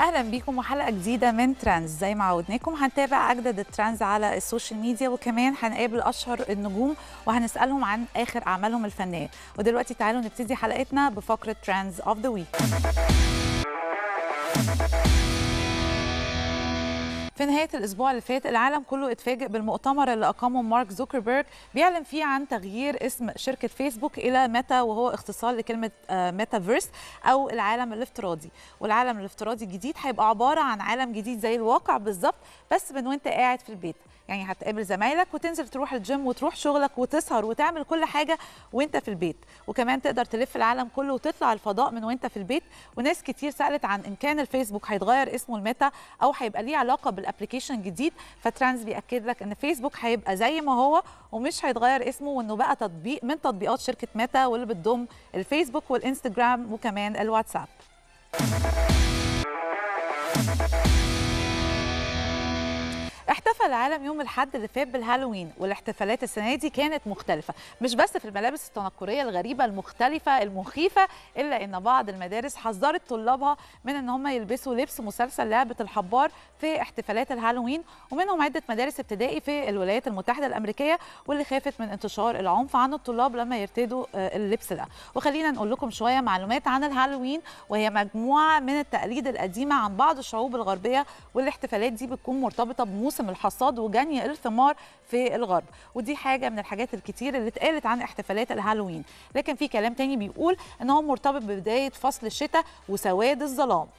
اهلا بيكم وحلقه جديده من ترانز زي ما عودناكم هنتابع اجدد الترانز على السوشيال ميديا وكمان هنقابل اشهر النجوم وهنسالهم عن اخر اعمالهم الفنيه ودلوقتي تعالوا نبتدي حلقتنا بفقره ترانز اوف ذا ويك في نهاية الأسبوع اللي فات العالم كله اتفاجئ بالمؤتمر اللي أقامه مارك زوكربيرج بيعلن فيه عن تغيير اسم شركة فيسبوك إلى ميتا وهو اختصار لكلمة ميتافيرس أو العالم الافتراضي والعالم الافتراضي الجديد هيبقى عبارة عن عالم جديد زي الواقع بالظبط بس من وانت قاعد في البيت يعني هتقابل زمايلك وتنزل تروح الجيم وتروح شغلك وتسهر وتعمل كل حاجه وانت في البيت وكمان تقدر تلف العالم كله وتطلع الفضاء من وانت في البيت وناس كتير سالت عن ان كان الفيسبوك هيتغير اسمه الميتا او هيبقى ليه علاقه بالابلكيشن جديد فترانز بياكد لك ان فيسبوك هيبقى زي ما هو ومش هيتغير اسمه وانه بقى تطبيق من تطبيقات شركه ميتا واللي بتضم الفيسبوك والانستجرام وكمان الواتساب احتفل العالم يوم الحد اللي فات بالهالوين والاحتفالات السنه دي كانت مختلفه مش بس في الملابس التنكريه الغريبه المختلفه المخيفه الا ان بعض المدارس حذرت طلابها من ان هم يلبسوا لبس مسلسل لعبه الحبار في احتفالات الهالوين ومنهم عده مدارس ابتدائي في الولايات المتحده الامريكيه واللي خافت من انتشار العنف عن الطلاب لما يرتدوا اللبس ده وخلينا نقول لكم شويه معلومات عن الهالوين وهي مجموعه من التقاليد القديمه عن بعض الشعوب الغربيه والاحتفالات دي بتكون مرتبطه بموسم موسم الحصاد وجني الثمار في الغرب ودي حاجة من الحاجات الكتير اللي اتقالت عن احتفالات الهالوين لكن في كلام تاني بيقول ان هو مرتبط ببداية فصل الشتاء وسواد الظلام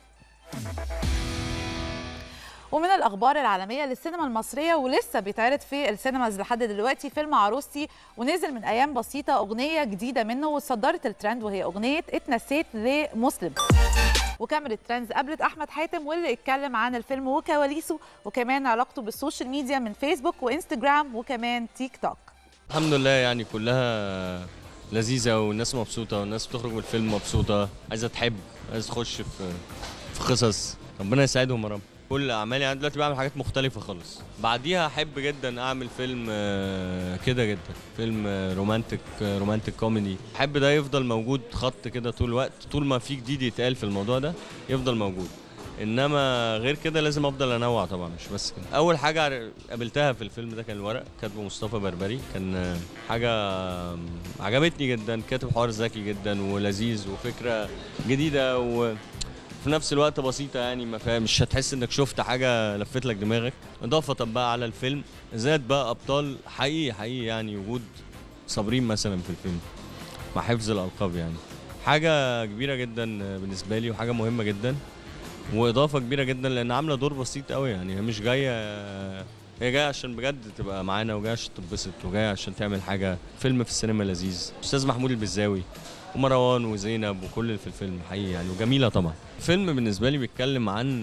ومن الاخبار العالميه للسينما المصريه ولسه بيتعرض في السينماز لحد دلوقتي فيلم عروستي ونزل من ايام بسيطه اغنيه جديده منه وصدرت الترند وهي اغنيه اتنسيت لمسلم وكاميرا ترندز قابلت احمد حاتم واللي اتكلم عن الفيلم وكواليسه وكمان علاقته بالسوشيال ميديا من فيسبوك وانستجرام وكمان تيك توك الحمد لله يعني كلها لذيذه والناس مبسوطه والناس بتخرج من الفيلم مبسوطه عايزه تحب عايزه تخش في في قصص ربنا يسعدهم يا رب كل اعمالي انا دلوقتي بعمل حاجات مختلفه خالص بعديها احب جدا اعمل فيلم كده جدا فيلم رومانتك رومانتك كوميدي احب ده يفضل موجود خط كده طول الوقت طول ما في جديد يتقال في الموضوع ده يفضل موجود انما غير كده لازم افضل انوع طبعا مش بس كده اول حاجه قابلتها في الفيلم ده كان الورق كاتبه مصطفى بربري كان حاجه عجبتني جدا كاتب حوار ذكي جدا ولذيذ وفكره جديده و في نفس الوقت بسيطة يعني ما فيها مش هتحس انك شفت حاجة لفت لك دماغك اضافة بقى على الفيلم زاد بقى ابطال حقيقي حقيقي يعني وجود صابرين مثلا في الفيلم مع حفظ الالقاب يعني حاجة كبيرة جدا بالنسبة لي وحاجة مهمة جدا واضافة كبيرة جدا لان عاملة دور بسيط قوي يعني هي مش جاية هي جايه عشان بجد تبقى معانا وجايه عشان تتبسط وجايه عشان تعمل حاجه فيلم في السينما لذيذ استاذ محمود البزاوي ومروان وزينب وكل اللي في الفيلم حقيقي يعني وجميله طبعا الفيلم بالنسبه لي بيتكلم عن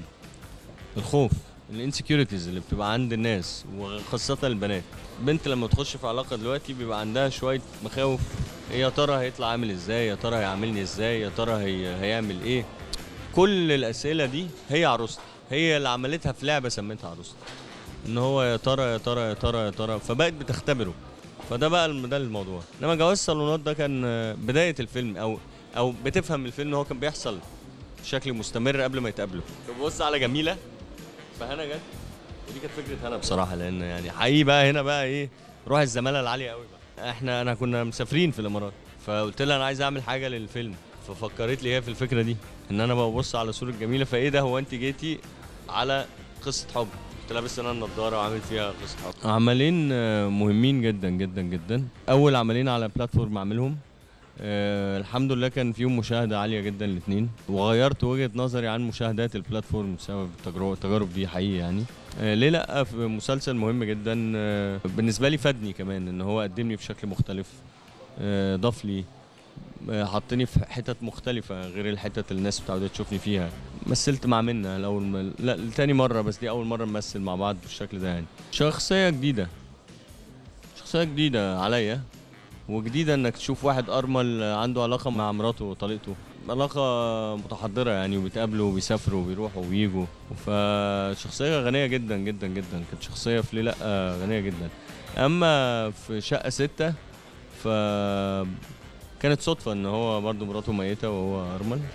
الخوف الانسكيورتيز اللي بتبقى عند الناس وخاصه البنات بنت لما تخش في علاقه دلوقتي بيبقى عندها شويه مخاوف يا ترى هيطلع عامل ازاي يا ترى هيعاملني ازاي يا ترى هي هيعمل ايه كل الاسئله دي هي عروستي هي اللي عملتها في لعبه سميتها عروستي ان هو يا ترى يا ترى يا ترى يا ترى فبقت بتختبره فده بقى ده الموضوع انما جواز الصالونات ده كان بدايه الفيلم او او بتفهم الفيلم هو كان بيحصل بشكل مستمر قبل ما يتقابلوا بص على جميله فهنا جت ودي كانت فكره هنا بصراحه لان يعني حقيقي بقى هنا بقى ايه روح الزماله العاليه قوي بقى احنا انا كنا مسافرين في الامارات فقلت لها انا عايز اعمل حاجه للفيلم ففكرت لي هي في الفكره دي ان انا ببص على صوره جميله فايه ده هو انت جيتي على قصه حب كنت لابس انا النضاره وعامل فيها قصه حب عملين مهمين جدا جدا جدا اول عملين على بلاتفورم اعملهم أه الحمد لله كان فيهم مشاهده عاليه جدا الاثنين وغيرت وجهه نظري عن مشاهدات البلاتفورم بسبب التجربه التجارب دي حقيقي يعني أه ليه لا في مسلسل مهم جدا أه بالنسبه لي فادني كمان ان هو قدمني بشكل مختلف أه ضاف لي حطني في حتت مختلفة غير الحتت اللي الناس متعودة تشوفني فيها مثلت مع منى الأول م... لا تاني مرة بس دي أول مرة نمثل مع بعض بالشكل ده يعني شخصية جديدة شخصية جديدة عليا وجديدة انك تشوف واحد أرمل عنده علاقة مع مراته وطليقته علاقة متحضرة يعني وبيتقابلوا وبيسافروا وبيروحوا وبيجوا فشخصية غنية جدا جدا جدا كانت شخصية في ليلة غنية جدا أما في شقة ستة ف كانت صدفة ان هو برضو مراته ميتة وهو ارمل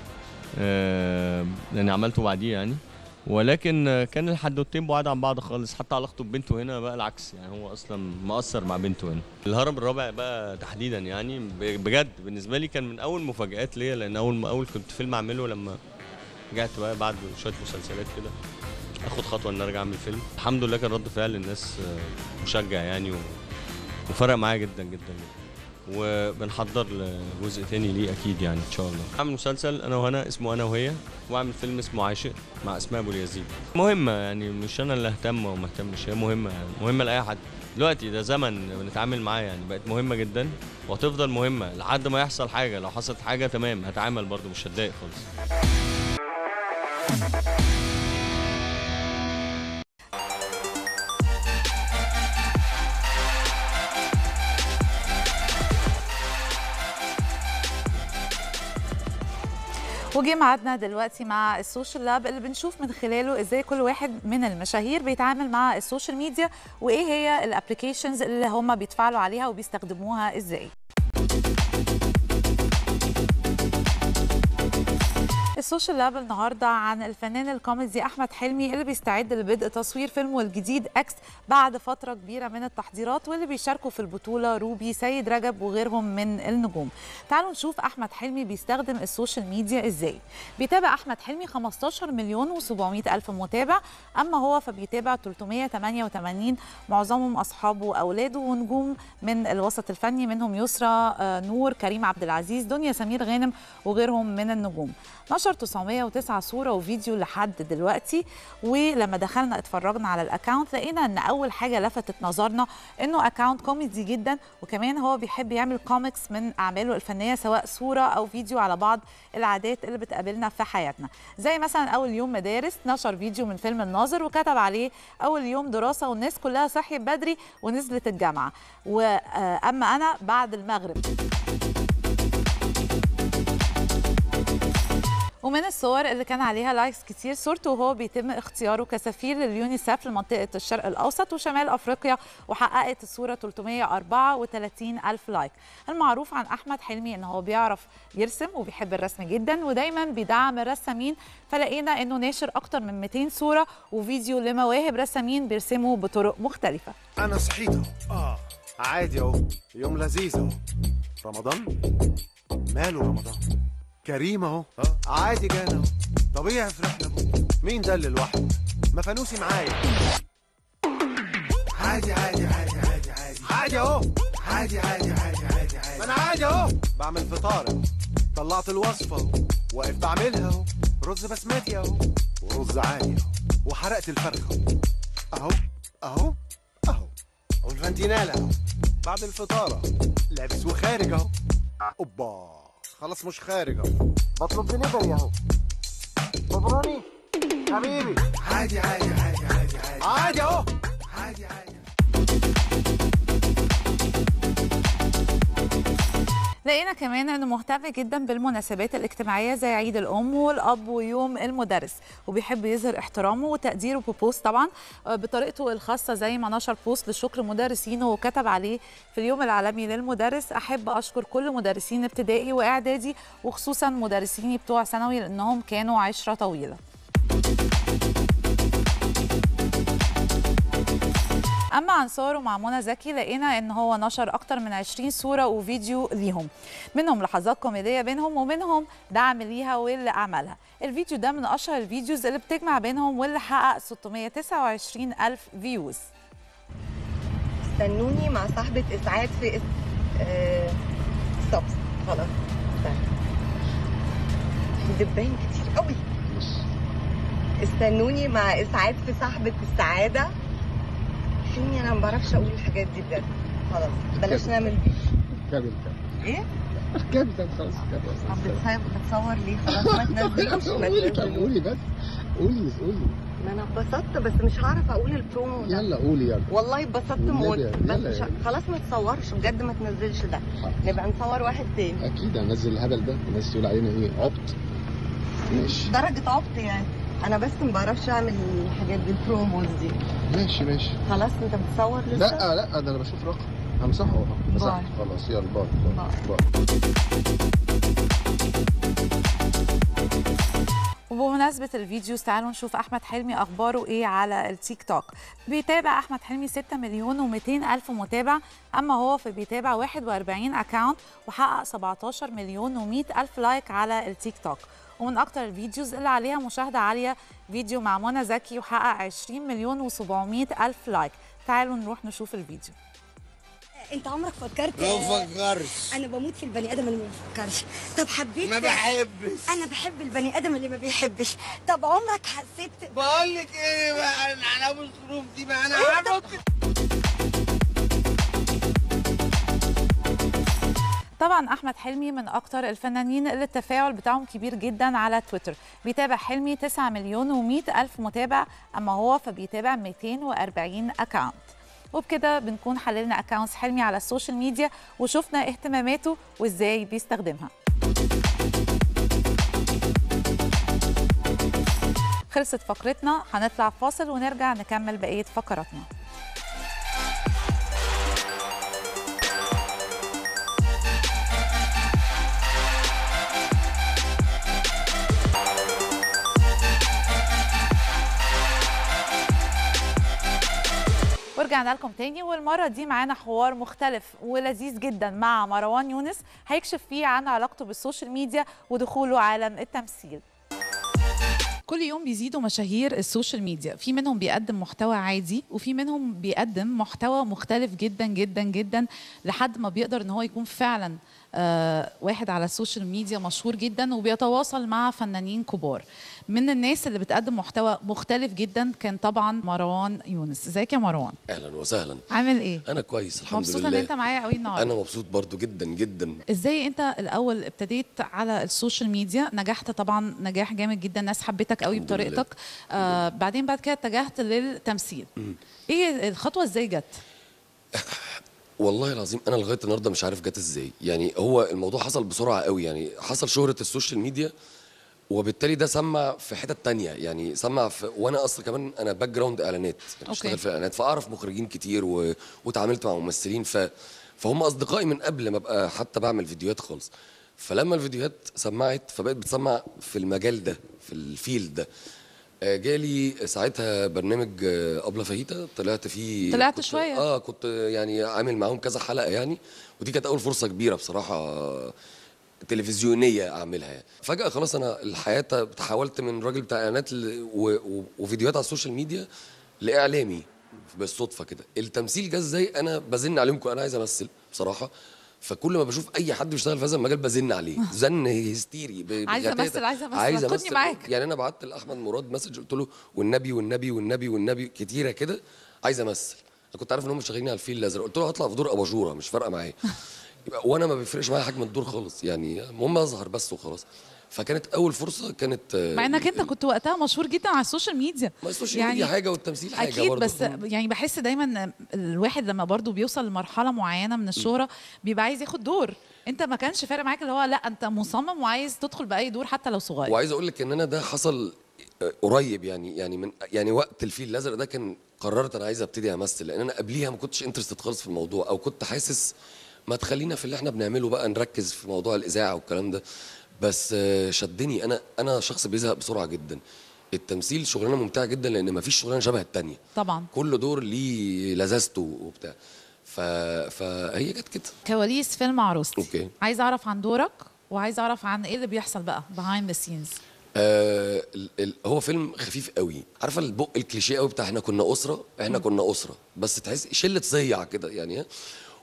آه، لاني عملته بعديه يعني ولكن آه، كان الحدوتين بعاد عن بعض خالص حتى علاقته ببنته هنا بقى العكس يعني هو اصلا مؤثر مع بنته هنا الهرم الرابع بقى تحديدا يعني ب- بجد بالنسبه لي كان من اول مفاجات ليا لان اول ما اول كنت فيلم اعمله لما رجعت بقى بعد شويه مسلسلات كده اخد خطوه ان ارجع اعمل فيلم الحمد لله كان رد فعل الناس آه، مشجع يعني و... وفرق معايا جدا جدا جدا وبنحضر لجزء تاني ليه اكيد يعني ان شاء الله اعمل مسلسل انا وهنا اسمه انا وهي واعمل فيلم اسمه عاشق مع اسماء ابو اليزيد مهمه يعني مش انا اللي اهتم وما اهتمش هي مهمه يعني مهمه لاي حد دلوقتي ده زمن بنتعامل معاه يعني بقت مهمه جدا وهتفضل مهمه لحد ما يحصل حاجه لو حصلت حاجه تمام هتعامل برضو مش هتضايق خالص وجي ميعادنا دلوقتي مع السوشيال لاب اللي بنشوف من خلاله ازاي كل واحد من المشاهير بيتعامل مع السوشيال ميديا وايه هي الابلكيشنز اللي هم بيتفاعلوا عليها وبيستخدموها ازاي السوشيال لاب النهارده عن الفنان الكوميدي احمد حلمي اللي بيستعد لبدء تصوير فيلمه الجديد اكس بعد فتره كبيره من التحضيرات واللي بيشاركوا في البطوله روبي سيد رجب وغيرهم من النجوم تعالوا نشوف احمد حلمي بيستخدم السوشيال ميديا ازاي بيتابع احمد حلمي 15 مليون و700 الف متابع اما هو فبيتابع 388 معظمهم اصحابه واولاده ونجوم من الوسط الفني منهم يسرى آه، نور كريم عبد العزيز دنيا سمير غانم وغيرهم من النجوم نشر 909 صوره وفيديو لحد دلوقتي ولما دخلنا اتفرجنا على الاكونت لقينا ان اول حاجه لفتت نظرنا انه اكونت كوميدي جدا وكمان هو بيحب يعمل كوميكس من اعماله الفنيه سواء صوره او فيديو على بعض العادات اللي بتقابلنا في حياتنا زي مثلا اول يوم مدارس نشر فيديو من فيلم الناظر وكتب عليه اول يوم دراسه والناس كلها صحيت بدري ونزلت الجامعه واما انا بعد المغرب ومن الصور اللي كان عليها لايكس كتير صورته وهو بيتم اختياره كسفير لليونيسف لمنطقة الشرق الأوسط وشمال أفريقيا وحققت الصورة 334 ألف لايك المعروف عن أحمد حلمي إن هو بيعرف يرسم وبيحب الرسم جدا ودايما بيدعم الرسامين فلقينا إنه ناشر أكتر من 200 صورة وفيديو لمواهب رسامين بيرسموا بطرق مختلفة انا صحيت اهو اه عادي اهو يوم لذيذ اهو رمضان ماله رمضان كريم اهو عادي جانا اهو طبيعي فرحنا ابوه مين ده اللي لوحده ما فانوسي معايا عادي عادي عادي عادي عادي عادي اهو عادي عادي عادي عادي عادي ما انا عادي اهو بعمل فطار اهو طلعت الوصفه اهو واقف بعملها اهو رز بسمتي اهو ورز عادي اهو وحرقت الفرخه اهو اهو اهو والفانتينالا اهو بعد الفطار اهو لابس وخارج اهو اوبا خلاص مش خارج اهو بطلب دليفري اهو ببروني حبيبي عادي عادي عادي عادي عادي عادي اهو عادي عادي لقينا كمان انه مهتم جدا بالمناسبات الاجتماعيه زي عيد الام والاب ويوم المدرس وبيحب يظهر احترامه وتقديره ببوست طبعا آه، بطريقته الخاصه زي ما نشر بوست لشكر مدرسينه وكتب عليه في اليوم العالمي للمدرس احب اشكر كل مدرسين ابتدائي واعدادي وخصوصا مدرسيني بتوع ثانوي لانهم كانوا عشره طويله اما عن صوره مع منى زكي لقينا ان هو نشر اكتر من 20 صوره وفيديو ليهم منهم لحظات كوميديه بينهم ومنهم دعم ليها واللي اعملها الفيديو ده من اشهر الفيديوز اللي بتجمع بينهم واللي حقق 629 الف فيوز استنوني مع صاحبة إسعاد في اس... آه... ستوب خلاص استنى في دبان كتير قوي استنوني مع إسعاد في صاحبة السعادة فيني أنا ما بعرفش أقول الحاجات دي بجد خلاص بلاش نعمل كمل إيه؟ كمل كمل خلاص طب كمل بتصور بتصور ليه خلاص ما تنزلوش ما قولي طب تنزلوش قولي بس قولي قولي ما أنا اتبسطت بس مش هعرف أقول البرومو ده يلا قولي يلا والله اتبسطت والنبي موت يلا بس يلا مش ه- يعني. خلاص ما تصورش بجد ما تنزلش ده نبقى نصور واحد تاني اكيد هنزل الهبل ده الناس تقول علينا ايه عبط ماشي درجة عبط يعني أنا بس ما بعرفش أعمل الحاجات دي البروموز دي ماشي ماشي خلاص أنت بتصور لسه؟ لا لا ده انا بشوف رقم همسحه اهو مسحت باي. خلاص يلا باي باي. باي باي وبمناسبة الفيديوز تعالوا نشوف أحمد حلمي أخباره إيه على التيك توك بيتابع أحمد حلمي 6 مليون و200 ألف متابع أما هو فبيتابع 41 أكاونت وحقق 17 مليون و100 ألف لايك على التيك توك ومن أكتر الفيديوز اللي عليها مشاهدة عالية فيديو مع منى زكي وحقق 20 مليون و700 ألف لايك تعالوا نروح نشوف الفيديو انت عمرك فكرت ما بفكرش انا بموت في البني ادم اللي ما بيفكرش طب حبيت ما بحبش انا بحب البني ادم اللي ما بيحبش طب عمرك حسيت بقول لك ايه بقى انا على ابو الظروف دي بقى انا عارف طبعا احمد حلمي من اكتر الفنانين اللي التفاعل بتاعهم كبير جدا على تويتر بيتابع حلمي 9 مليون و100 الف متابع اما هو فبيتابع 240 اكاونت وبكده بنكون حللنا اكاونتس حلمي على السوشيال ميديا وشفنا اهتماماته وازاي بيستخدمها خلصت فقرتنا هنطلع فاصل ونرجع نكمل بقيه فقراتنا ورجعنا لكم تاني والمره دي معانا حوار مختلف ولذيذ جدا مع مروان يونس هيكشف فيه عن علاقته بالسوشيال ميديا ودخوله عالم التمثيل كل يوم بيزيدوا مشاهير السوشيال ميديا في منهم بيقدم محتوى عادي وفي منهم بيقدم محتوى مختلف جدا جدا جدا لحد ما بيقدر ان هو يكون فعلا آه واحد على السوشيال ميديا مشهور جدا وبيتواصل مع فنانين كبار من الناس اللي بتقدم محتوى مختلف جدا كان طبعا مروان يونس ازيك يا مروان اهلا وسهلا عامل ايه انا كويس الحمد مبسوطه لله ان انت معايا قوي النهارده انا مبسوط برضو جدا جدا ازاي انت الاول ابتديت على السوشيال ميديا نجحت طبعا نجاح جامد جدا الناس حبتك قوي الحمد لله. بطريقتك آه بعدين بعد كده اتجهت للتمثيل ايه الخطوه ازاي جت والله العظيم انا لغايه النهارده مش عارف جت ازاي يعني هو الموضوع حصل بسرعه قوي يعني حصل شهره السوشيال ميديا وبالتالي ده سمع في حتت تانية يعني سمع في وانا اصلا كمان انا باك جراوند اعلانات يعني أوكي. بشتغل في الاعلانات فاعرف مخرجين كتير و... وتعاملت مع ممثلين ف... فهم اصدقائي من قبل ما ابقى حتى بعمل فيديوهات خالص فلما الفيديوهات سمعت فبقت بتسمع في المجال ده في الفيلد ده آه، جالي ساعتها برنامج آه، ابله فاهيتا طلعت فيه طلعت كنت- شوية. اه كنت يعني عامل معاهم كذا حلقه يعني ودي كانت اول فرصه كبيره بصراحه آه، تلفزيونيه اعملها يعني فجاه خلاص انا الحياه تحولت من راجل بتاع اعلانات ل- و- و- وفيديوهات على السوشيال ميديا لاعلامي بالصدفه كده التمثيل جه ازاي انا بزن عليهم انا عايز امثل بصراحه فكل ما بشوف اي حد بيشتغل في هذا المجال بزن عليه زن هستيري ب- عايز بغتاتة. أمثل، عايز أمثل، عايز خدني امثل معاك. يعني انا بعت لاحمد مراد مسج قلت له والنبي والنبي والنبي والنبي كتيره كده عايز امثل انا كنت عارف ان هم شغالين على الفيل الازرق قلت له هطلع في دور اباجوره مش فارقه معايا يبقى- وانا ما بيفرقش معايا حجم الدور خالص يعني المهم اظهر بس وخلاص فكانت اول فرصه كانت آه، مع انك انت كنت وقتها مشهور جدا على السوشيال ميديا ما السوشيال ميديا حاجه والتمثيل حاجه اكيد برضه. بس يعني بحس دايما الواحد لما برضو بيوصل لمرحله معينه من الشهره بيبقى عايز ياخد دور انت ما كانش فارق معاك اللي هو لا انت مصمم وعايز تدخل باي دور حتى لو صغير وعايز اقول لك ان انا ده حصل آه، قريب يعني يعني من يعني وقت الفيل الازرق ده كان قررت انا عايز ابتدي امثل لان انا قبليها ما كنتش انترستد خالص في الموضوع او كنت حاسس ما تخلينا في اللي احنا بنعمله بقى نركز في موضوع الاذاعه والكلام ده بس آه، شدني انا انا شخص بيزهق بسرعه جدا التمثيل شغلانه ممتعه جدا لان ما فيش شغلانه شبه التانية طبعا كل دور ليه لذاذته وبتاع ف... فهي جت كده كواليس فيلم عروستي أوكي. عايز اعرف عن دورك وعايز اعرف عن ايه اللي بيحصل بقى behind the scenes آه ال- ال- هو فيلم خفيف قوي عارفه البق الكليشيه قوي بتاع احنا كنا اسره احنا كنا اسره بس تحس شله صيع كده يعني ها؟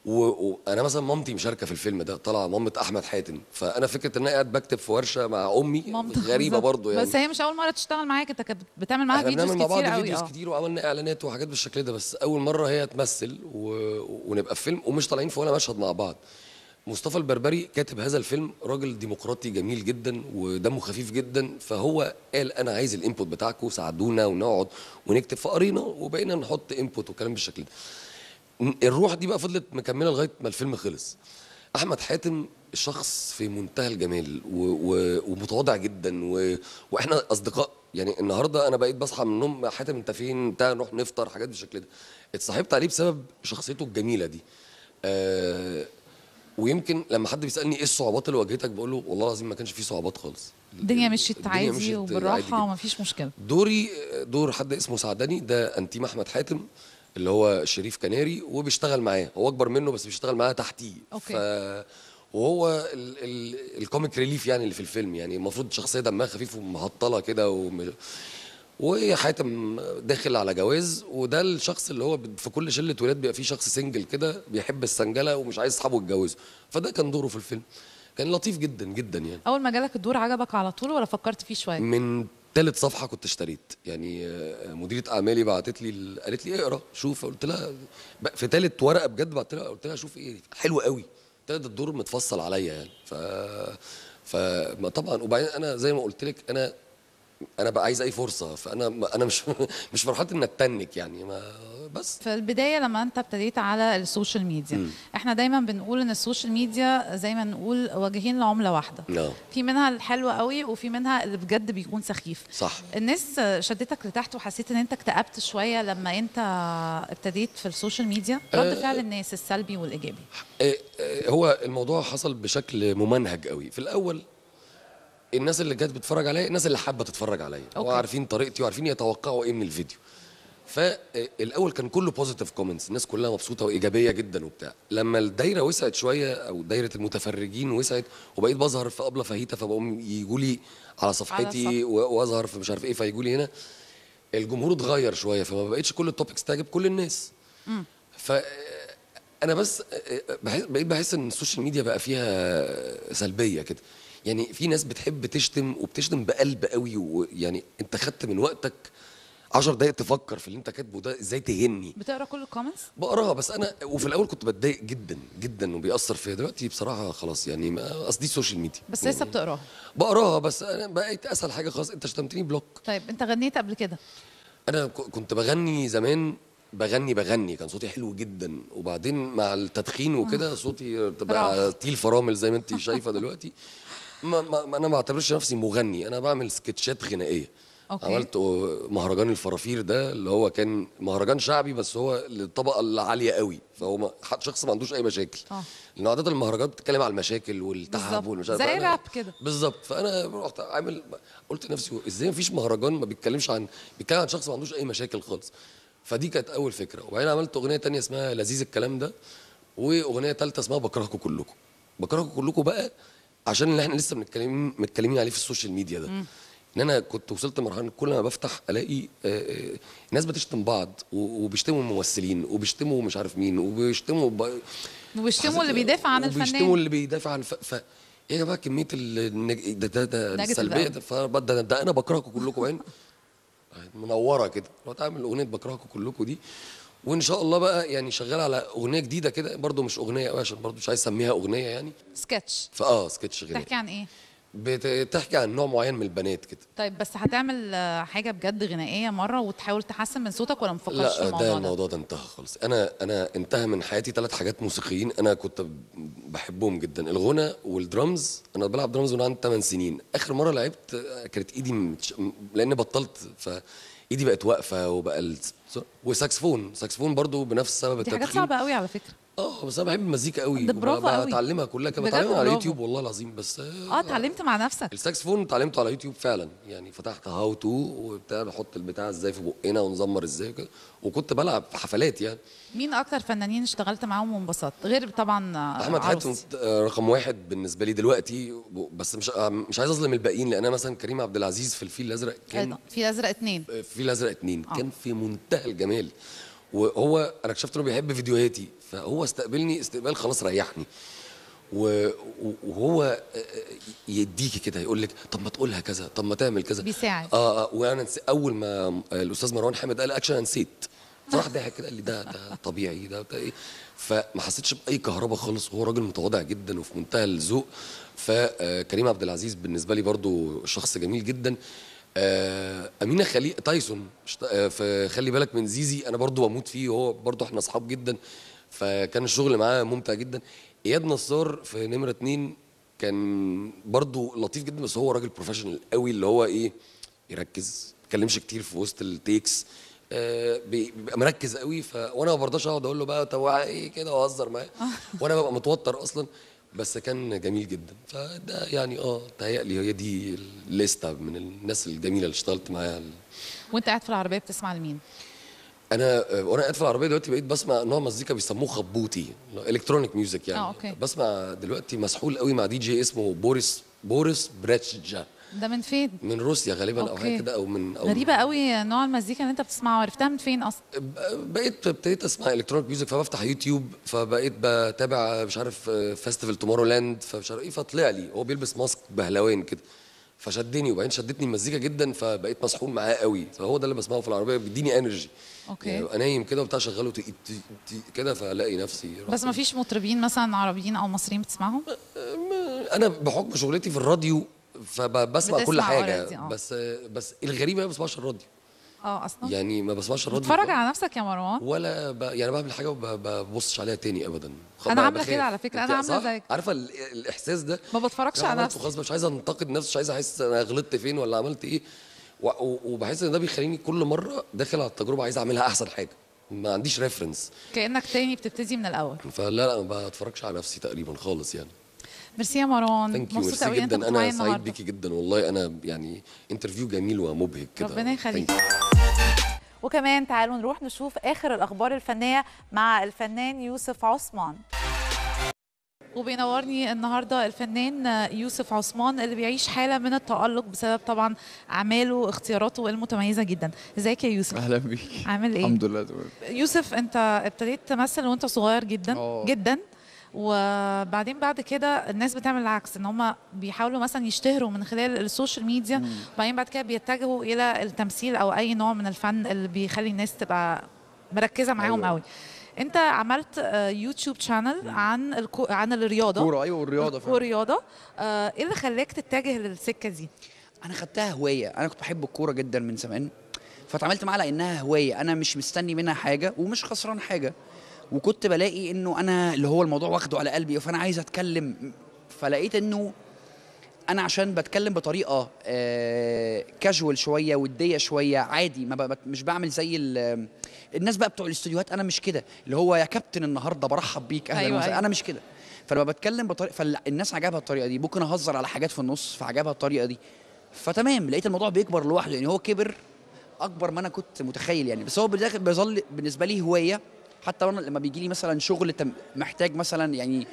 و- وانا مثلا مامتي مشاركه في الفيلم ده طالعه مامه احمد حاتم فانا فكره ان انا قاعد بكتب في ورشه مع امي مامتك غريبه بالظبط. برضو يعني بس هي مش اول مره تشتغل معاك انت كنت بتعمل معاها احنا فيديوز بنعمل مع بعض كتير قوي فيديوز اه كتير وعملنا اعلانات وحاجات بالشكل ده بس اول مره هي تمثل و... ونبقى في فيلم ومش طالعين في ولا مشهد مع بعض مصطفى البربري كاتب هذا الفيلم راجل ديمقراطي جميل جدا ودمه خفيف جدا فهو قال انا عايز الانبوت بتاعكم ساعدونا ونقعد ونكتب فقرينا وبقينا نحط انبوت وكلام بالشكل ده الروح دي بقى فضلت مكمله لغايه ما الفيلم خلص احمد حاتم شخص في منتهى الجمال و... و... ومتواضع جدا و... واحنا اصدقاء يعني النهارده انا بقيت بصحى من النوم حاتم انت فين بتاع نروح نفطر حاجات بالشكل ده اتصاحبت عليه بسبب شخصيته الجميله دي آه ويمكن لما حد بيسالني ايه الصعوبات اللي واجهتك بقول له والله العظيم ما كانش في صعوبات خالص الدنيا مشيت الدنيا عادي مشيت عادي وبالراحه جدا. ومفيش مشكله دوري دور حد اسمه سعدني ده انتيم احمد حاتم اللي هو شريف كناري وبيشتغل معاه هو اكبر منه بس بيشتغل معاه تحتيه أوكي. ف وهو ال... ال... الكوميك ريليف يعني اللي في الفيلم يعني المفروض شخصيه دمها خفيف ومهطله كده وم... وحاتم داخل على جواز وده الشخص اللي هو ب- في كل شله ولاد بيبقى فيه شخص سنجل كده بيحب السنجله ومش عايز اصحابه يتجوزوا فده كان دوره في الفيلم كان لطيف جدا جدا يعني اول ما جالك الدور عجبك على طول ولا فكرت فيه شويه من ثالث صفحه كنت اشتريت يعني آه، مديره اعمالي بعتت لي ال- قالت لي اقرا شوف قلت لها ب- في ثالث ورقه بجد بعت لها قلت لها شوف ايه حلو قوي قلت لها ده الدور متفصل عليا يعني ف فما طبعا وبعدين انا زي ما قلت لك انا انا بقى عايز اي فرصه فانا ما- انا مش مش فرحان ان اتنك يعني ما بس في البدايه لما انت ابتديت على السوشيال ميديا مم. احنا دايما بنقول ان السوشيال ميديا زي ما نقول وجهين لعمله واحده لا في منها الحلو قوي وفي منها اللي بجد بيكون سخيف صح الناس شدتك لتحت وحسيت ان انت اكتئبت شويه لما انت ابتديت في السوشيال ميديا رد أه فعل الناس السلبي والايجابي آه، آه، هو الموضوع حصل بشكل ممنهج قوي في الاول الناس اللي جت بتتفرج عليا الناس اللي حابه تتفرج عليا أوكي. وعارفين طريقتي وعارفين يتوقعوا ايه من الفيديو فالاول كان كله بوزيتيف كومنتس الناس كلها مبسوطه وايجابيه جدا وبتاع لما الدايره وسعت شويه او دايره المتفرجين وسعت وبقيت بظهر في ابله فاهيتا فبقوم يجوا لي على صفحتي الصفحة. و- واظهر في مش عارف ايه فيجوا لي هنا الجمهور اتغير شويه فما بقتش كل التوبكس تعجب كل الناس ف انا بس بحس بقيت بحس ان السوشيال ميديا بقى فيها سلبيه كده يعني في ناس بتحب تشتم وبتشتم بقلب قوي ويعني انت خدت من وقتك 10 دقايق تفكر في اللي انت كاتبه ده ازاي تهني بتقرا كل الكومنتس بقراها بس انا وفي الاول كنت بتضايق جدا جدا وبيأثر فيا دلوقتي بصراحه خلاص يعني ما اصل دي السوشيال ميديا بس لسه يعني بتقراها بقراها بس انا بقيت اسهل حاجه خلاص انت شتمتني بلوك طيب انت غنيت قبل كده انا ك- كنت بغني زمان بغني بغني كان صوتي حلو جدا وبعدين مع التدخين وكده صوتي بقى راح. تيل فرامل زي ما انت شايفه دلوقتي ما ما ما انا ما بعتبرش نفسي مغني انا بعمل سكتشات غنائيه أوكي. عملت مهرجان الفرافير ده اللي هو كان مهرجان شعبي بس هو للطبقه العاليه قوي فهو ما- حد- شخص ما عندوش اي مشاكل اه لان عاده المهرجانات بتتكلم على المشاكل والتعب بالظبط. والمش عارف زي فأنا- راب كده. بالظبط فانا رحت عامل قلت لنفسي ازاي مفيش مهرجان ما بيتكلمش عن بيتكلم عن شخص ما عندوش اي مشاكل خالص فدي كانت اول فكره وبعدين عملت اغنيه تانية اسمها لذيذ الكلام ده واغنيه ثالثه اسمها بكرهكم كلكم بكرهكم كلكم بقى عشان اللي احنا لسه بنتكلم متكلمين عليه في السوشيال ميديا ده ان انا كنت وصلت لمرحله إن كل ما بفتح الاقي آه، آه، ناس بتشتم بعض و- وبيشتموا الممثلين وبيشتموا مش عارف مين وبيشتموا ب... وبيشتموا اللي بيدافع عن وبيشتموا الفنان اللي بيدافع عن الف... ف... ايه يا جماعه كميه النج... ده ده ده Negative السلبيه أوي. ده فبدا ده, ده انا بكرهكم كلكم بعدين منوره كده رحت اعمل اغنيه بكرهكم كلكم دي وان شاء الله بقى يعني شغال على اغنيه جديده كده برضو مش اغنيه قوي عشان برضو مش عايز اسميها اغنيه يعني سكتش فاه سكتش غنائي تحكي عن ايه بتحكي عن نوع معين من البنات كده طيب بس هتعمل آه، حاجه بجد غنائيه مره وتحاول تحسن من صوتك ولا مفكرش في لا الموضوع ده ده الموضوع ده انتهى خالص انا انا انتهى من حياتي ثلاث حاجات موسيقيين انا كنت بحبهم جدا الغنى والدرامز انا بلعب درامز وانا عندي 8 سنين اخر مره لعبت آه، كانت ايدي متش... لان بطلت فايدي بقت واقفه وبقى ال... وساكسفون ساكسفون برضو بنفس سبب دي حاجات التدخين صعبه قوي على فكره اه بس انا بحب المزيكا قوي ده برافو قوي. بتعلمها كلها كمان بجد بتعلمها على برافو. يوتيوب والله العظيم بس اه اتعلمت مع نفسك الساكسفون اتعلمته على يوتيوب فعلا يعني فتحت هاو تو وبتاع نحط البتاع ازاي في بقنا ونزمر ازاي وكده وكنت بلعب في حفلات يعني مين اكتر فنانين اشتغلت معاهم وانبسطت غير طبعا آه، احمد حاتم عروس. رقم واحد بالنسبه لي دلوقتي بس مش مش عايز اظلم الباقيين لان انا مثلا كريم عبد العزيز في الفيل الازرق كان ايضا في ازرق اتنين الفيل الازرق اتنين آه. كان في منتهى الجمال وهو انا اكتشفت انه بيحب فيديوهاتي فهو استقبلني استقبال خلاص ريحني و- و- وهو يديكي كده يقول لك طب ما تقولها كذا طب ما تعمل كذا بيساعد. اه, آه وانا نس... اول ما الاستاذ مروان حامد قال اكشن انا نسيت فراح ضحك كده قال لي ده ده طبيعي ده بتاع ايه فما حسيتش باي كهرباء خالص وهو راجل متواضع جدا وفي منتهى الذوق فكريم عبد العزيز بالنسبه لي برضو شخص جميل جدا آه، امينه خليل تايسون اشت- آه، في خلي بالك من زيزي انا برضو بموت فيه وهو برضو احنا اصحاب جدا فكان الشغل معاه ممتع جدا اياد نصار في نمره اتنين كان برضو لطيف جدا بس هو راجل بروفيشنال قوي اللي هو ايه يركز ما يتكلمش كتير في وسط التيكس آه، بي- بيبقى مركز قوي ف... وانا ما برضاش اقعد اقول له بقى طب ايه كده واهزر معاه وانا ببقى متوتر اصلا بس كان جميل جدا فده يعني اه تهيألي هي دي الليسته من الناس الجميله اللي اشتغلت معاها وانت قاعد في العربيه بتسمع لمين انا آه، وانا قاعد في العربيه دلوقتي بقيت بسمع نوع مزيكا بيسموه خبوطي الكترونيك ميوزك يعني آه، أوكي. بسمع دلوقتي مسحول قوي مع دي جي اسمه بوريس بوريس بريتشجا ده من فين من روسيا غالبا او أوكي. حاجه كده او من أو غريبه قوي نوع المزيكا اللي انت بتسمعه عرفتها من فين اصلا بقيت ابتديت اسمع الكترونيك ميوزك فبفتح يوتيوب فبقيت بتابع مش عارف فيستيفال تومورو لاند فمش عارف ايه فطلع لي هو بيلبس ماسك بهلوان كده فشدني وبعدين شدتني المزيكا جدا فبقيت مسحول معاه قوي فهو ده اللي بسمعه في العربيه بيديني انرجي اوكي يعني ابقى نايم كده وبتاع شغله تي- تي- تي- كده فالاقي نفسي بس ما فيش مطربين مثلا عربيين او مصريين بتسمعهم انا بحكم شغلتي في الراديو فبسمع كل بتسمع حاجه already، آه. بس بس الغريب انا ما بسمعش الراديو اه اصلا يعني ما بسمعش الراديو بتتفرج على نفسك يا مروان ولا ب... يعني بعمل حاجه وما ببصش عليها تاني ابدا خ- أنا ب- عاملة بخاف. كده على فكرة، أنا أنت عاملة صح؟ زيك. عارفه ال... الاحساس ده ما بتفرجش أنا على عملته نفسي خلاص مش عايز انتقد نفسي مش عايز احس انا غلطت فين ولا عملت ايه و... و... وبحس ان ده بيخليني كل مره داخل على التجربه عايز اعملها احسن حاجه ما عنديش ريفرنس كانك تاني بتبتدي من الاول فلا لا ما بتفرجش على نفسي تقريبا خالص يعني ميرسي يا مروان ثانك يو مبسوطه ميرسي قوي إن انت جدا كنت معايا انا سعيد النهارده بيكي جدا والله انا يعني انترفيو جميل ومبهج كده ربنا يخليك. Thank you. وكمان تعالوا نروح نشوف اخر الاخبار الفنيه مع الفنان يوسف عثمان وبينورني النهارده الفنان يوسف عثمان اللي بيعيش حاله من التالق بسبب طبعا اعماله واختياراته المتميزه جدا ازيك يا يوسف اهلا بيك عامل ايه الحمد لله تمام يوسف انت ابتديت تمثل وانت صغير جدا آه. جدا وبعدين بعد كده الناس بتعمل العكس ان هم بيحاولوا مثلا يشتهروا من خلال السوشيال ميديا وبعدين بعد كده بيتجهوا الى التمثيل او اي نوع من الفن اللي بيخلي الناس تبقى مركزه معاهم أيوة. قوي انت عملت آه، يوتيوب شانل عن الكو... عن الرياضه كوره ايوه والرياضه فعلا والرياضه آه، ايه اللي خلاك تتجه للسكه دي انا خدتها هوايه انا كنت بحب الكوره جدا من زمان فتعاملت معاها على انها هوايه انا مش مستني منها حاجه ومش خسران حاجه وكنت بلاقي انه انا اللي هو الموضوع واخده على قلبي فانا عايز اتكلم فلقيت انه انا عشان بتكلم بطريقه آه كاجوال شويه وديه شويه عادي ما ب- مش بعمل زي ال- الناس بقى بتوع الاستوديوهات انا مش كده اللي هو يا كابتن النهارده برحب بيك اهلا أيوة، أيوة أيوة. أيوة. انا مش كده فلما بتكلم بطريقه فالناس عجبها الطريقه دي ممكن اهزر على حاجات في النص فعجبها الطريقه دي فتمام لقيت الموضوع بيكبر لوحده يعني هو كبر اكبر ما انا كنت متخيل يعني بس هو بالآخر بيظل بالنسبه لي هوايه حتى وانا لما بيجي لي مثلا شغل تم- محتاج مثلا يعني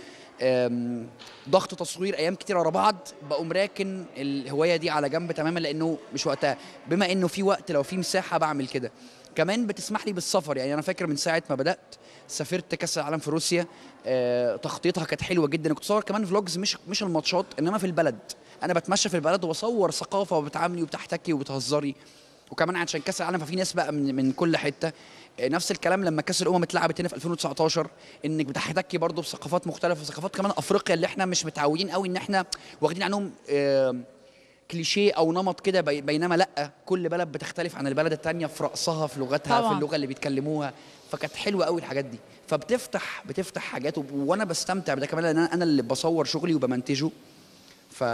آم، ضغط تصوير ايام كتير ورا بعض بقوم راكن الهوايه دي على جنب تماما لانه مش وقتها بما انه في وقت لو في مساحه بعمل كده كمان بتسمح لي بالسفر يعني انا فاكر من ساعه ما بدات سافرت كاس العالم في روسيا آه، تخطيطها كانت حلوه جدا كنت بصور كمان فلوجز مش مش الماتشات انما في البلد انا بتمشى في البلد وبصور ثقافه وبتعاملي وبتحتكي وبتهزري وكمان عشان كاس العالم ففي ناس بقى من, من كل حته آه، نفس الكلام لما كاس الامم اتلعبت هنا في 2019 انك بتحتكي برضه بثقافات مختلفه ثقافات كمان افريقيا اللي احنا مش متعودين قوي ان احنا واخدين عنهم آه، كليشيه او نمط كده بي- بينما لا كل بلد بتختلف عن البلد التانية في رأسها في لغتها طبعاً. في اللغه اللي بيتكلموها فكانت حلوه قوي الحاجات دي فبتفتح بتفتح حاجات وب- وانا بستمتع بده كمان لان انا أنا اللي بصور شغلي وبمنتجه ف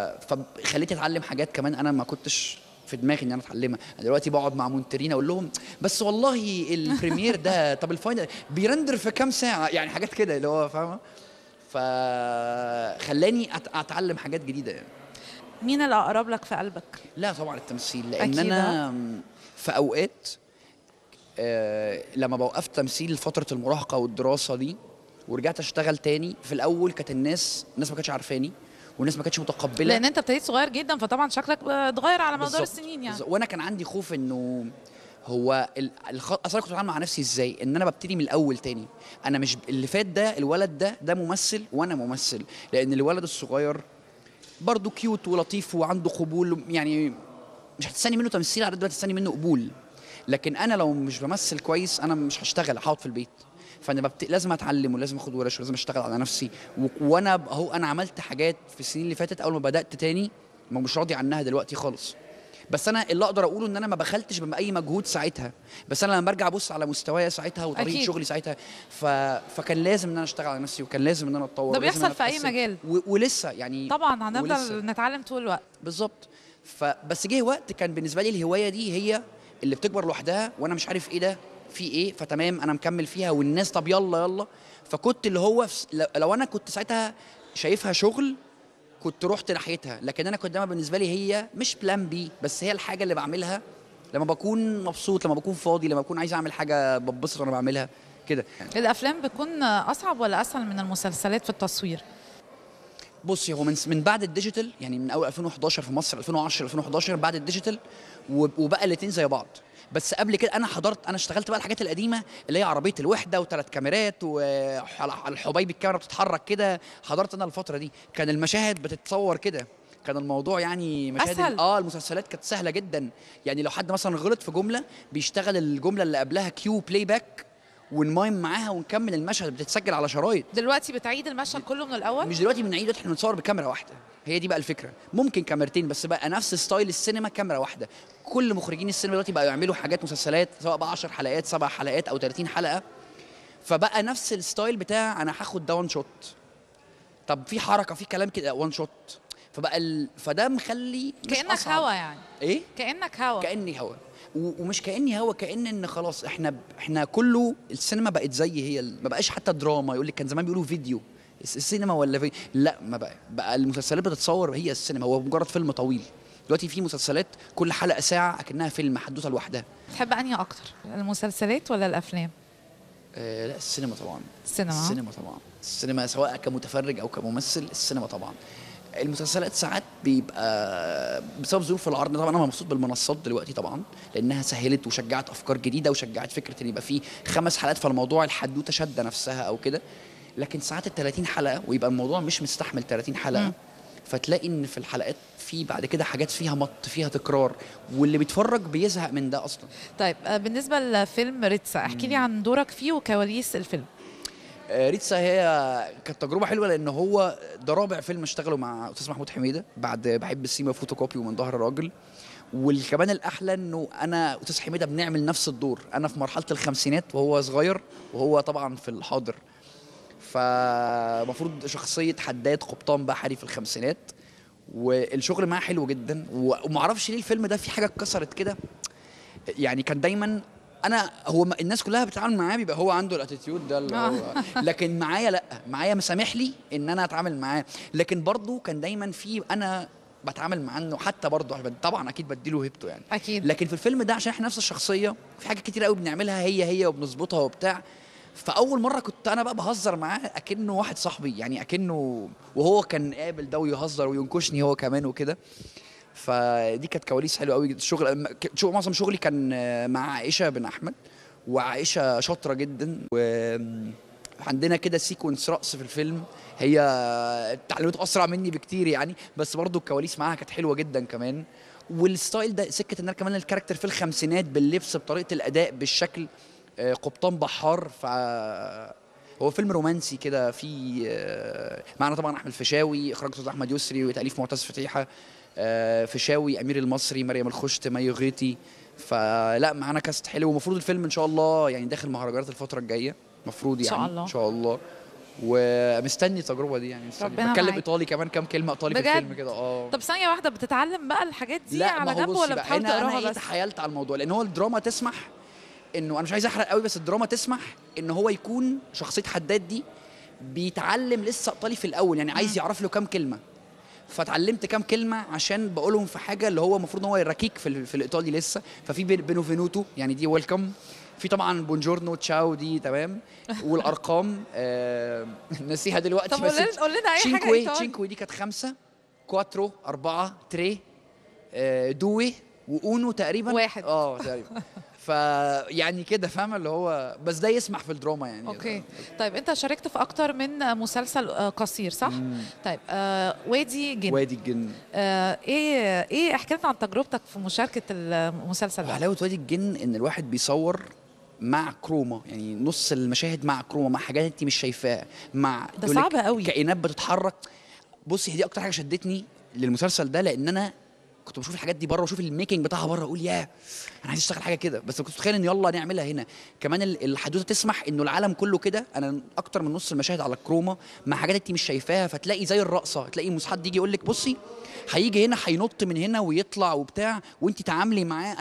فخليتني اتعلم حاجات كمان انا ما كنتش في دماغي ان انا اتعلمها انا دلوقتي بقعد مع مونترين اقول لهم بس والله البريمير ده طب الفاينل بيرندر في كام ساعه يعني حاجات كده اللي هو فاهمه فخلاني أت- اتعلم حاجات جديده يعني مين اللي اقرب لك في قلبك لا طبعا التمثيل لان أكيد، انا في اوقات آه لما بوقفت تمثيل فتره المراهقه والدراسه دي ورجعت اشتغل تاني في الاول كانت الناس الناس ما كانتش عارفاني والناس ما كانتش متقبله لان انت ابتديت صغير جدا فطبعا شكلك اتغير على مدار بالظبط. السنين يعني بالظبط. وانا كان عندي خوف انه هو ال- الخ... اصلا كنت بتعامل مع نفسي ازاي ان انا ببتدي من الاول تاني انا مش اللي فات ده الولد ده ده ممثل وانا ممثل لان الولد الصغير برضه كيوت ولطيف وعنده قبول يعني مش هتستني منه تمثيل على قد ما هتستني منه قبول لكن انا لو مش بمثل كويس انا مش هشتغل هقعد في البيت فانا ببت... لازم اتعلم ولازم اخد ورش ولازم اشتغل على نفسي و... وانا ب- اهو انا عملت حاجات في السنين اللي فاتت اول ما بدات تاني ما مش راضي عنها دلوقتي خالص بس انا اللي اقدر اقوله ان انا ما بخلتش باي مجهود ساعتها بس انا لما برجع ابص على مستوايا ساعتها وطريقه أكيد. شغلي ساعتها ف... فكان لازم ان انا اشتغل على نفسي وكان لازم ان انا اتطور ده ولازم إن بيحصل أنا في أي أتحسن. مجال. و... ولسه يعني طبعا ولسه. هنفضل نتعلم طول الوقت بالظبط فبس جه وقت كان بالنسبه لي الهوايه دي هي اللي بتكبر لوحدها وانا مش عارف ايه ده في ايه فتمام انا مكمل فيها والناس طب يلا يلا فكنت اللي هو في- لو- لو انا كنت ساعتها شايفها شغل كنت رحت ناحيتها لكن انا كنت دايما بالنسبه لي هي مش بلان بي بس هي الحاجه اللي بعملها لما بكون مبسوط لما بكون فاضي لما بكون عايز اعمل حاجه ببسط وانا بعملها كده الافلام بتكون اصعب ولا اسهل من المسلسلات في التصوير بصي هو من من بعد الديجيتال يعني من اول 2011 في مصر 2010 2011 بعد الديجيتال وب- وبقى الاثنين زي بعض بس قبل كده انا حضرت انا اشتغلت بقى الحاجات القديمه اللي هي عربيه الوحده وثلاث كاميرات وعلى الحبايب الكاميرا بتتحرك كده حضرت انا الفتره دي كان المشاهد بتتصور كده كان الموضوع يعني مشاهد أسهل. اه المسلسلات كانت سهله جدا يعني لو حد مثلا غلط في جمله بيشتغل الجمله اللي قبلها كيو بلاي باك ونمايم معاها ونكمل المشهد بتتسجل على شرايط دلوقتي بتعيد المشهد كله من الاول مش دلوقتي بنعيد دلوقتي احنا بنصور بكاميرا واحده هي دي بقى الفكره ممكن كاميرتين بس بقى نفس ستايل السينما كاميرا واحده كل مخرجين السينما دلوقتي بقوا يعملوا حاجات مسلسلات سواء بقى 10 حلقات 7 حلقات او 30 حلقه فبقى نفس الستايل بتاع انا هاخد ده وان شوت طب في حركه في كلام كده وان شوت فبقى ال... فده مخلي مش كانك أصعب. هوا يعني ايه كانك هوا كاني هوا و- ومش كاني هوا كان ان خلاص احنا ب- احنا كله السينما بقت زي هي ال- ما بقاش حتى دراما يقول لك كان زمان بيقولوا فيديو الس- السينما ولا في لا ما بقى بقى المسلسلات بتتصور هي السينما هو مجرد فيلم طويل دلوقتي في مسلسلات كل حلقه ساعه اكنها فيلم حدوته لوحدها تحب انهي اكتر المسلسلات ولا الافلام آه لا السينما طبعا السينما ها؟ السينما طبعا السينما سواء كمتفرج او كممثل السينما طبعا المسلسلات ساعات بيبقى بسبب ظروف العرض طبعا انا مبسوط بالمنصات دلوقتي طبعا لانها سهلت وشجعت افكار جديده وشجعت فكره ان يبقى في خمس حلقات فالموضوع الحدوته شاده نفسها او كده لكن ساعات ال 30 حلقه ويبقى الموضوع مش مستحمل 30 حلقه مم. فتلاقي ان في الحلقات في بعد كده حاجات فيها مط فيها تكرار واللي بيتفرج بيزهق من ده اصلا طيب آه، بالنسبه لفيلم ريتسا احكي لي عن دورك فيه وكواليس الفيلم آه، ريتسا هي كانت تجربه حلوه لان هو ده رابع فيلم اشتغله مع استاذ محمود حميده بعد بحب السيما فوتوكوبي ومن ظهر راجل والكمان الاحلى انه انا واستاذ حميده بنعمل نفس الدور انا في مرحله الخمسينات وهو صغير وهو طبعا في الحاضر فمفروض شخصيه حداد قبطان بحري في الخمسينات والشغل معاه حلو جدا و- ومعرفش ليه الفيلم ده في حاجه اتكسرت كده يعني كان دايما انا هو م- الناس كلها بتتعامل معاه بيبقى هو عنده الاتيتيود ده اللي هو لكن معايا لا معايا مسامح لي ان انا اتعامل معاه لكن برضه كان دايما في انا بتعامل معاه انه حتى برضه طبعا اكيد بديله هيبته يعني اكيد لكن في الفيلم ده عشان احنا نفس الشخصيه في حاجات كتير قوي بنعملها هي هي وبنظبطها وبتاع فاول مره كنت انا بقى بهزر معاه اكنه واحد صاحبي يعني اكنه وهو كان قابل ده ويهزر وينكشني هو كمان وكده فدي كانت كواليس حلوه قوي الشغل شو معظم شغلي كان مع عائشه بن احمد وعائشه شاطره جدا وعندنا كده سيكونس رقص في الفيلم هي اتعلمته اسرع مني بكتير يعني بس برضو الكواليس معاها كانت حلوه جدا كمان والستايل ده سكه ان انا كمان الكاركتر في الخمسينات باللبس بطريقه الاداء بالشكل آه، قبطان بحار ف هو فيلم رومانسي كده في آه، معنا طبعا احمد فيشاوي اخراج استاذ احمد يسري وتاليف معتز فتيحه آه، فيشاوي امير المصري مريم الخشت مي غيطي فلا معانا كاست حلو ومفروض الفيلم ان شاء الله يعني داخل مهرجانات الفتره الجايه مفروض إن يعني شاء الله. ان شاء الله ومستني التجربه دي يعني مستني. ربنا بتكلم معاك. ايطالي كمان كام كلمه ايطالي في بجد؟ الفيلم كده اه طب ثانيه واحده بتتعلم بقى الحاجات دي لا على ما هو جنب بصي ولا بقى، بتحاول انا انا تقراها ايه بس تحايلت على الموضوع لان هو الدراما تسمح انه انا مش عايز احرق قوي بس الدراما تسمح ان هو يكون شخصيه حداد دي بيتعلم لسه ايطالي في الاول يعني عايز يعرف له كام كلمه فتعلمت كام كلمه عشان بقولهم في حاجه اللي هو المفروض ان هو يركيك في, ال- في الايطالي لسه ففي بين- بينوفينوتو يعني دي ويلكم في طبعا بونجورنو تشاو دي تمام والارقام آه نسيها دلوقتي طب بس قول لنا- قول لنا أي حاجة تشينكوي إيطالي. تشينكوي دي كانت خمسه كواترو اربعه تري آه، دوي واونو تقريبا واحد. اه تقريبا فيعني كده فاهمه اللي هو بس ده يسمح في الدراما يعني اوكي طيب انت شاركت في اكتر من مسلسل آه، قصير صح طيب آه وادي جن وادي الجن آه ايه ايه احكي لنا عن تجربتك في مشاركه المسلسل ده حلاوه وادي الجن ان الواحد بيصور مع كروما يعني نص المشاهد مع كروما مع حاجات انت مش شايفاها مع ده يقول لك صعب قوي. كائنات بتتحرك بصي هي دي اكتر حاجه شدتني للمسلسل ده لان انا كنت بشوف الحاجات دي بره واشوف الميكنج بتاعها بره اقول ياه انا عايز اشتغل حاجه كده بس كنت متخيل ان يلا نعملها هنا كمان ال- الحدوته تسمح انه العالم كله كده انا اكتر من نص المشاهد على الكروما مع حاجات انت مش شايفاها فتلاقي زي الرقصه تلاقي مس- حد يجي يقول لك بصي هيجي هنا هينط من هنا ويطلع وبتاع وانت تعاملي معاه انا ب-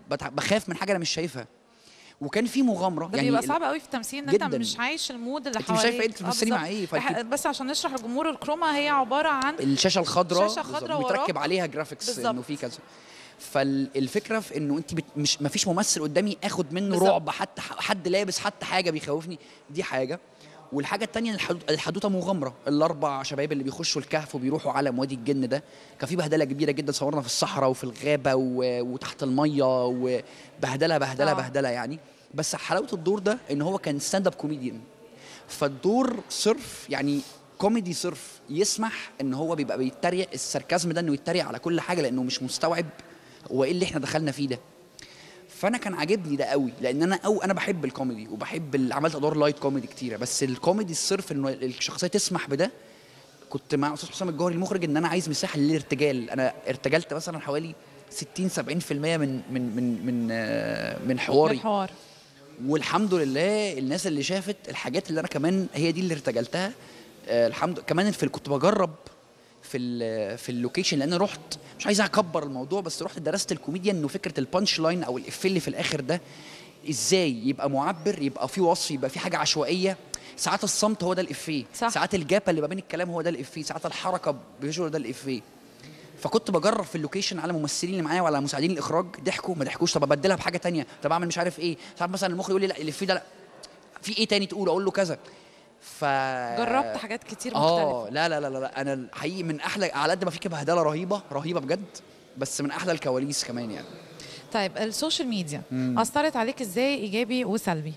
بتع- بخاف من حاجه انا مش شايفها وكان في مغامره ده يعني بيبقى ال- صعب قوي في التمثيل ان انت جداً. مش عايش المود اللي انت حواليك مش شايفه انت آه، بتمثلي مع بالظبط. ايه فأنت- إح- بس عشان نشرح للجمهور الكروما هي عباره عن الشاشه الخضراء شاشة خضراء بالظبط، وراك. متركب عليها جرافيكس بالظبط. انه في كذا فالفكره في انه انت بت... مش ما فيش ممثل قدامي اخد منه بالظبط. رعب حتى حد لابس حتى حاجه بيخوفني دي حاجه والحاجه التانية الحدو- الحدوته مغامره الاربع شباب اللي بيخشوا الكهف وبيروحوا عالم وادي الجن ده كان في بهدله كبيره جدا صورنا في الصحراء وفي الغابه و... وتحت الميه وبهدله بهدله آه. بهدله يعني بس حلاوه الدور ده ان هو كان ستاند اب كوميديان فالدور صرف يعني كوميدي صرف يسمح ان هو بيبقى بيتريق الساركازم ده انه يتريق على كل حاجه لانه مش مستوعب هو ايه اللي احنا دخلنا فيه ده فانا كان عاجبني ده قوي لان انا او انا بحب الكوميدي وبحب ال- عملت ادوار لايت كوميدي كتيره بس الكوميدي الصرف انه الشخصيه تسمح بده كنت مع استاذ حسام الجوهري المخرج ان انا عايز مساحه للارتجال انا ارتجلت مثلا حوالي 60 70% من من من من آه، من حواري الحوار والحمد لله الناس اللي شافت الحاجات اللي انا كمان هي دي اللي ارتجلتها آه الحمد كمان في كنت بجرب في ال في اللوكيشن لان رحت مش عايز اكبر الموضوع بس رحت درست الكوميديا انه فكره البانش لاين او الافيه اللي في الاخر ده ازاي يبقى معبر يبقى في وصف يبقى في حاجه عشوائيه ساعات الصمت هو ده الافيه صح. ساعات الجابه اللي ما بين الكلام هو ده الافيه ساعات الحركه بيجوا ده الافيه فكنت بجرب في اللوكيشن على الممثلين اللي معايا وعلى مساعدين الاخراج ضحكوا ما ضحكوش طب ابدلها بحاجه تانية طب اعمل مش عارف ايه ساعات مثلا المخرج يقول لي لا الافيه ده لا في ايه تاني تقول اقول له كذا ف جربت حاجات كتير اه مختلفه لا لا لا لا, لا. انا حقيقي من احلى على قد ما في بهدله رهيبه رهيبه بجد بس من احلى الكواليس كمان يعني طيب السوشيال ميديا مم. اثرت عليك ازاي ايجابي وسلبي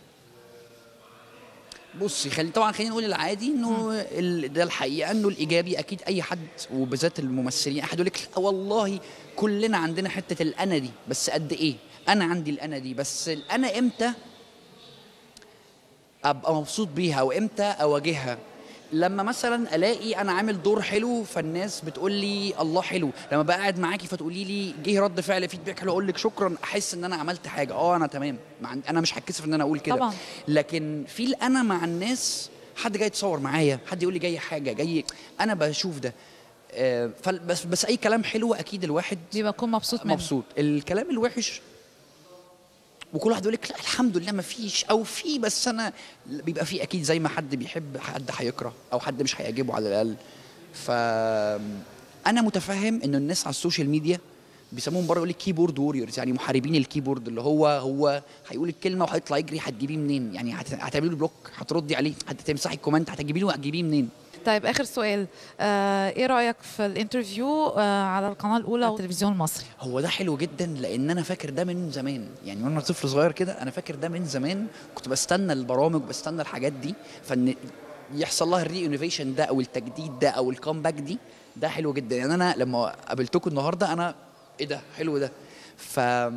بصي خلي طبعا خلينا نقول العادي انه ال- ده الحقيقه انه الايجابي اكيد اي حد وبالذات الممثلين احد يقول لك لا والله كلنا عندنا حته الانا دي بس قد ايه انا عندي الانا دي بس الانا امتى ابقى مبسوط بيها وامتى اواجهها لما مثلا الاقي انا عامل دور حلو فالناس بتقول لي الله حلو لما بقى قاعد معاكي فتقولي لي جه رد فعل فيدباك حلو اقول لك شكرا احس ان انا عملت حاجه اه انا تمام ما عن- انا مش هتكسف ان انا اقول كده طبعاً. لكن في الانا مع الناس حد جاي يتصور معايا حد يقول لي جاي حاجه جاي انا بشوف ده آه، فال- بس بس اي كلام حلو اكيد الواحد بيبقى يكون مبسوط منه مبسوط الكلام الوحش وكل واحد يقول لك لا الحمد لله ما فيش او في بس انا بيبقى في اكيد زي ما حد بيحب حد هيكره او حد مش هيعجبه على الاقل ف انا متفهم ان الناس على السوشيال ميديا بيسموهم بره يقول لك كيبورد ووريرز يعني محاربين الكيبورد اللي هو هو هيقول الكلمه وهيطلع يجري هتجيبيه منين يعني هت- هتعملي له بلوك هتردي عليه هتمسحي الكومنت هتجيبي له هتجيبيه منين طيب اخر سؤال آه ايه رايك في الانترفيو آه على القناه الاولى والتلفزيون المصري هو ده حلو جدا لان انا فاكر ده من زمان يعني وانا طفل صغير كده انا فاكر ده من زمان كنت بستنى البرامج وبستنى الحاجات دي فان يحصل لها الري انوفيشن ده او التجديد ده او الكومباك دي ده حلو جدا يعني انا لما قابلتكم النهارده انا ايه ده حلو ده ف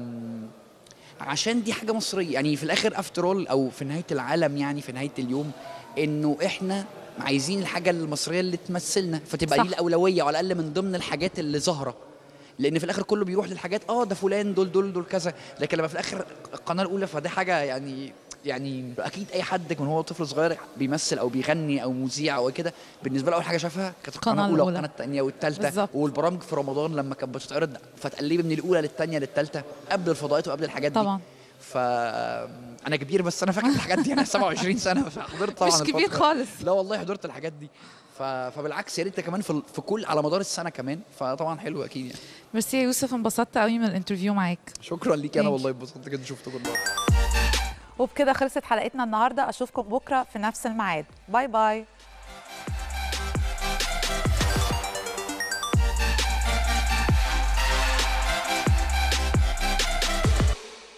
عشان دي حاجه مصريه يعني في الاخر افتر اول او في نهايه العالم يعني في نهايه اليوم انه احنا عايزين الحاجه المصريه اللي تمثلنا فتبقى صح. دي الاولويه وعلى الاقل من ضمن الحاجات اللي ظاهره لان في الاخر كله بيروح للحاجات اه ده فلان دول دول دول كذا لكن لما في الاخر القناه الاولى فدي حاجه يعني يعني اكيد اي حد من هو طفل صغير بيمثل او بيغني او مذيع او كده بالنسبه له اول حاجه شافها كانت القناه القناة الاولى الأولى. والقناه الثانيه والثالثه بالظبط. والبرامج في رمضان لما كانت بتتعرض فتقلبي من الاولى للثانيه للثالثه قبل الفضاءات وقبل الحاجات دي طبعا ف انا كبير بس انا فاكر الحاجات دي انا 27 سنه فحضرت طبعا مش كبير الفترة. خالص لا والله حضرت الحاجات دي ف... فبالعكس يا ريت كمان في, في كل على مدار السنه كمان فطبعا حلو اكيد يعني ميرسي يا يوسف انبسطت قوي من الانترفيو معاك شكرا ليك انا Thank you. والله اتبسطت جدا شفتكم النهارده وبكده خلصت حلقتنا النهارده اشوفكم بكره في نفس الميعاد باي باي